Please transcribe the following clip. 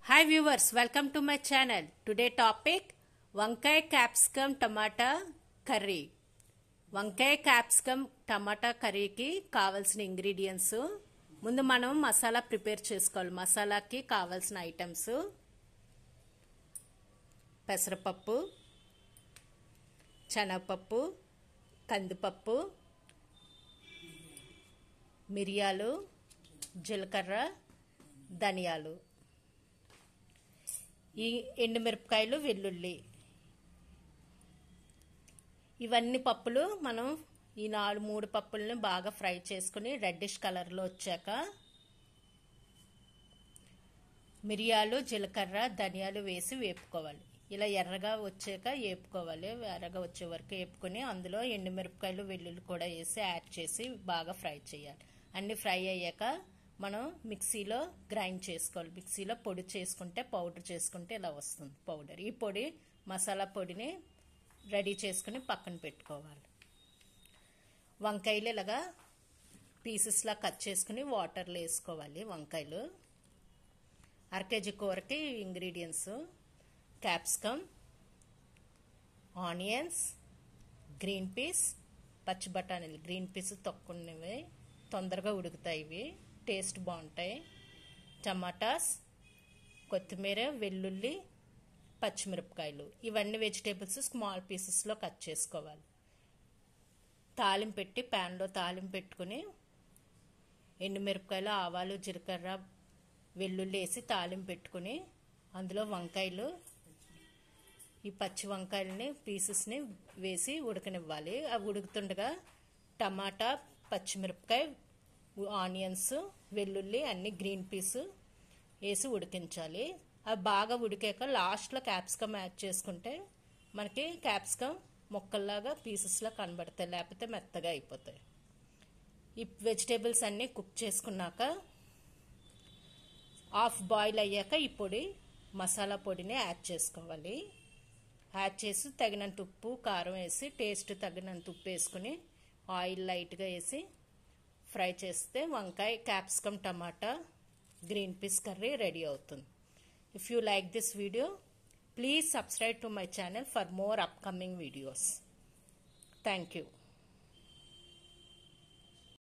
hi viewers welcome to my channel today topic వంకాయ capsicum టమాటా curry వంకాయ capsicum టమాటా కర్రీకి కావాల్సిన ఇంగ్రీడియంట్స్ ముందు మనం మసాలా ప్రిపేర్ చేసుకోవాలి మసాలాకి కావాల్సిన ఐటమ్స్ పెసరపప్పు శనగపప్పు కందిపప్పు మిరియాలు జీలకర్ర ధనియాలు ఈ ఎండుమిరపకాయలు వెల్లుల్లి ఇవన్నీ పప్పులు మనం ఈ నాలుగు మూడు పప్పుల్ని బాగా ఫ్రై చేసుకుని రెడ్డిష్ కలర్లో వచ్చాక మిరియాలు జీలకర్ర ధనియాలు వేసి వేపుకోవాలి ఇలా ఎర్రగా వచ్చాక వేపుకోవాలి ఎర్రగా వచ్చే వరకు వేపుకొని అందులో ఎండుమిరపకాయలు వెల్లుల్లి కూడా వేసి యాడ్ చేసి బాగా ఫ్రై చేయాలి అన్ని ఫ్రై అయ్యాక మనం మిక్సీలో గ్రైండ్ చేసుకోవాలి మిక్సీలో పొడి చేసుకుంటే పౌడర్ చేసుకుంటే ఇలా వస్తుంది పౌడర్ ఈ పొడి మసాలా పొడిని రెడీ చేసుకుని పక్కన పెట్టుకోవాలి వంకాయలు ఇలాగా పీసెస్లా కట్ చేసుకుని వాటర్లో వేసుకోవాలి వంకాయలు అర కేజీ కూరకి ingredients capsicum onions green peas పచ్చి బఠానీలు గ్రీన్ పీస్ తొక్కున్నవి తొందరగా ఉడుకుతాయి ఇవి టేస్ట్ బాగుంటాయి టమాటాస్ కొత్తిమీర వెల్లుల్లి పచ్చిమిరపకాయలు ఇవన్నీ వెజిటేబుల్స్ స్మాల్ పీసెస్లో కట్ చేసుకోవాలి తాలింపు పెట్టి ప్యాన్లో తాలింపు పెట్టుకుని ఎండుమిరపకాయలు ఆవాలు జీలకర్ర వెల్లుల్లి వేసి తాలింపు పెట్టుకుని అందులో వంకాయలు ఈ పచ్చి వంకాయలని పీసెస్ని వేసి ఉడకనివ్వాలి అవి ఉడుకుతుండగా టమాటా పచ్చిమిరపకాయ ఆనియన్స్ వెల్లుల్లి అన్ని గ్రీన్ పీస్ వేసి ఉడికించాలి అవి బాగా ఉడికాక లాస్ట్లో క్యాప్సికమ్ యాడ్ చేసుకుంటే మనకి క్యాప్సికమ్ మొక్కల్లాగా పీసెస్లా కనబడతాయి లేకపోతే మెత్తగా అయిపోతాయి ఈ వెజిటేబుల్స్ అన్నీ కుక్ చేసుకున్నాక హాఫ్ బాయిల్ అయ్యాక ఈ పొడి మసాలా పొడిని యాడ్ చేసుకోవాలి యాడ్ చేసి తగినంత ఉప్పు కారం వేసి టేస్ట్ తగినంత ఉప్పు వేసుకుని ఆయిల్ లైట్గా వేసి ఫ్రై చేస్తే వంకాయ క్యాప్సికమ్ టమాటా గ్రీన్ పీస్ కర్రీ రెడీ అవుతుంది if you like this video please subscribe to my channel for more upcoming videos thank you